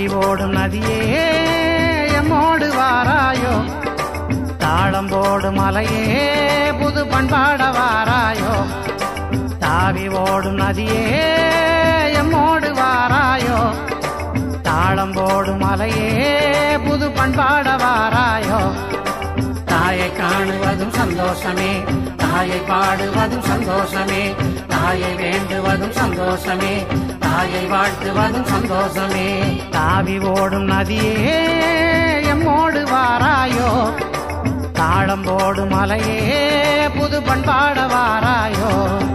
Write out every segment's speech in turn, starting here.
ஓடும் நதியே எம்மோடு வாராயோ தாளம் போடும் மலையே புது பண்பாட வாராயோ தாவி ஓடும் நதியே எம்மோடு வாராயோ தாளம் போடும் மலையே புது பண்பாட வாராயோ தாயை காணுவதும் சந்தோஷமே தாயை பாடுவதும் சந்தோஷமே தாயை வேண்டுவதும் சந்தோஷமே தாயை வாழ்த்துவதும் சந்தோஷமே தாவி ஓடும் நதியே எம்மோடு வாராயோ தாளம் போடும் மலையே புது பண்பாட வாராயோ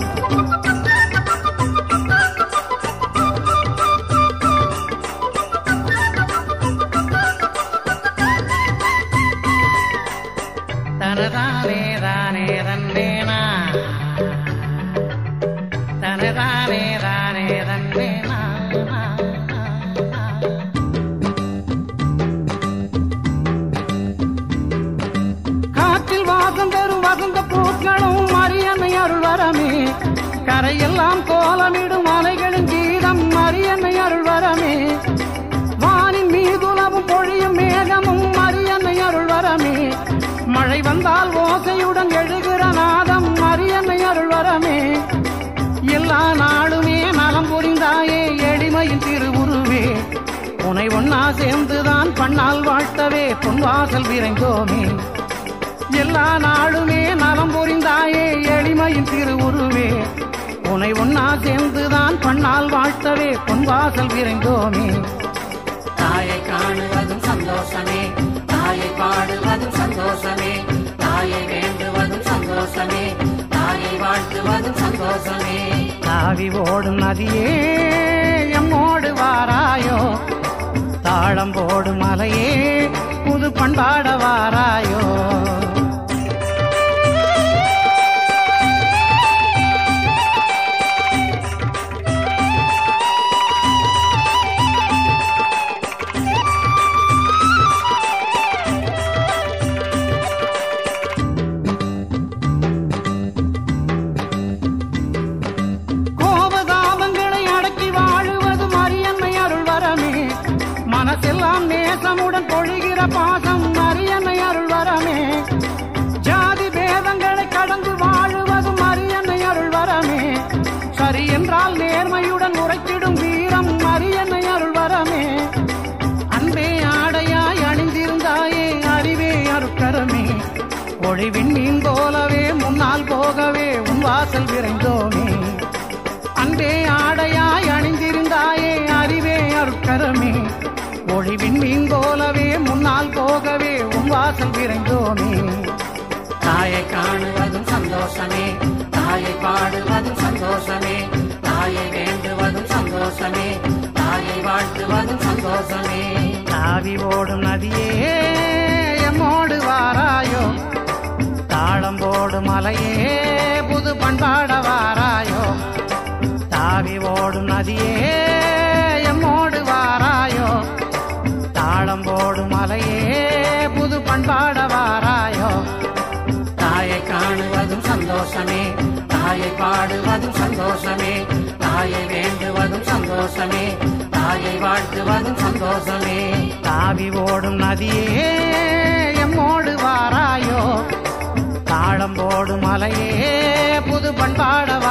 தனதானே தானே தன்னேனா தனதானே தானே தன்னேனா காற்றில் வாசம் பெறும் வசந்த பூக்களும் மரியன்னை அருள் வரமே கரையெல்லாம் கோலமிடும் அலைகளின் கீதம் மரியன்னை அருள் வரமே வானின் மீதுலவும் பொழியும் மேகமும் மரியன்னை அருள் வரமே மழை வந்தால் ஓசையுடன் எழுகிற நாதம் மரியன்னை அருள் வரமே எல்லா நாளுமே நலம் புரிந்தாயே எளிமையின் திருவுருவே உனை ஒன்னா சேர்ந்துதான் பண்ணால் வாழ்த்தவே பொன்வாசல் விரைந்தோமே எல்லா நாளுமே நலம் புரிந்தாயே எளிமையின் திருவுருவே உனை ஒன்னா சேர்ந்துதான் பண்ணால் வாழ்த்தவே பொன்வாசல் விரைந்தோமே தாயை காணுவதும் சந்தோஷமே தாயை பாடுவதும் சந்தோஷமே தாயை வேண்டுவதும் சந்தோஷமே தாயை வாழ்த்துவதும் சந்தோஷமே தாவி ஓடும் நதியே எம்மோடு வாராயோ தாளம் போடும் மலையே புது பண்பாட வாராயோ கோபதாபங்களை அடக்கி வாழுவது மரியன்னை அருள் வரமே மனசெல்லாம் நேசமுடன் பொழிகிற பாசம் மரியன்னை அருள் வரமே ஜாதி பேதங்களை கடந்து வாழுவது மரியன்னை அருள் வரமே சரி என்றால் நேர்மையுடன் உரைத்திடும் வீரம் மரியன்னை அருள் வரமே அன்பே ஆடையாய் அணிந்திருந்தாயே அறிவே அருக்கரமே ஒளிவின் மீன் போலவே முன்னால் போகவே உன் வாசல் விரைந்தோமே அன்பே ஆடையாய் அணிந்திருந்தாயே அறிவே அருட்கரமே ஒளிவின் மீன் போலவே முன்னால் போகவே உன் வாசல் விரைந்தோமே தாயை காணுவதும் சந்தோஷமே தாயை பாடுவதும் சந்தோஷமே தாயை வேண்டுவதும் சந்தோஷமே தாயை வாழ்த்துவதும் சந்தோஷமே தாவி ஓடும் நதியே எம்மோடு வாராயோ தாளம் போடும் மலையே புது பண்பாட வாராயோ தாவி ஓடும் நதியே எம்மோடு வாராயோ தாளம் போடும் மலையே புது பண்பாட வாராயோ தாயை காணுவதும் சந்தோஷமே தாயை பாடுவதும் சந்தோஷமே தாயை வேண்டுவதும் சந்தோஷமே தாயை வாழ்த்துவதும் சந்தோஷமே தாவி ஓடும் நதியே எம்மோடு வாராயோ தாளம் போடும் மலையே புது பண்பாட